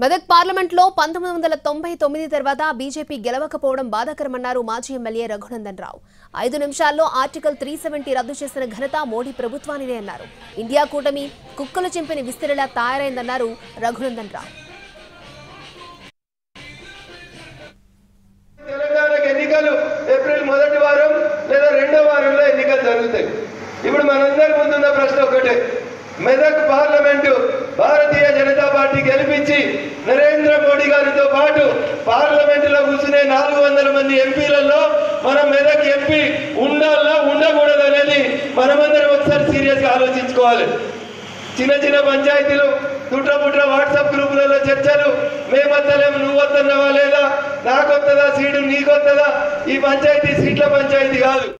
మెదక్ పార్లమెంట్లో పంతొమ్మిది వందల తొంభై తొమ్మిది తర్వాత బీజేపీ గెలవకపోవడం బాధాకరమన్నారు మాజీ ఎమ్మెల్యే రఘునందన్ రావు ఐదు నిమిషాల్లో ఆర్టికల్ త్రీ సెవెంటీ రద్దు చేసిన ఘనత మోడీ ప్రభుత్వానిదే అన్నారు ఇండియా కూటమి కుక్కలు చింపిన విస్తరిలా తయారైందన్నారు రఘునందన్ రావు తెలంగాణకు ఎన్నికలు ఏప్రిల్ మొదటి వారం లేదా రెండో వారంలో ఎన్నికలు జరుగుతాయి ఇప్పుడు మనందరి ముందున్న ప్రశ్న ఒకటే మెదక్ పార్లమెంటు భారతీయ జనతా పార్టీ గెలిపించి నరేంద్ర మోడీ గారితో పాటు పార్లమెంటులో కూర్చునే నాలుగు వందల మంది ఎంపీలలో మనం మెదక్ ఎంపీ ఉండాలా ఉండకూడదు అనేది మనమందరం ఒకసారి సీరియస్గా ఆలోచించుకోవాలి చిన్న చిన్న పంచాయతీలు తుట్ర పుట్ర వాట్సాప్ గ్రూపులలో చర్చలు మేమొత్తలేము నువ్వు వస్తున్నావా లేదా నాకొత్తదా సీటు నీకొత్తదా ఈ పంచాయతీ సీట్ల పంచాయతీ కాదు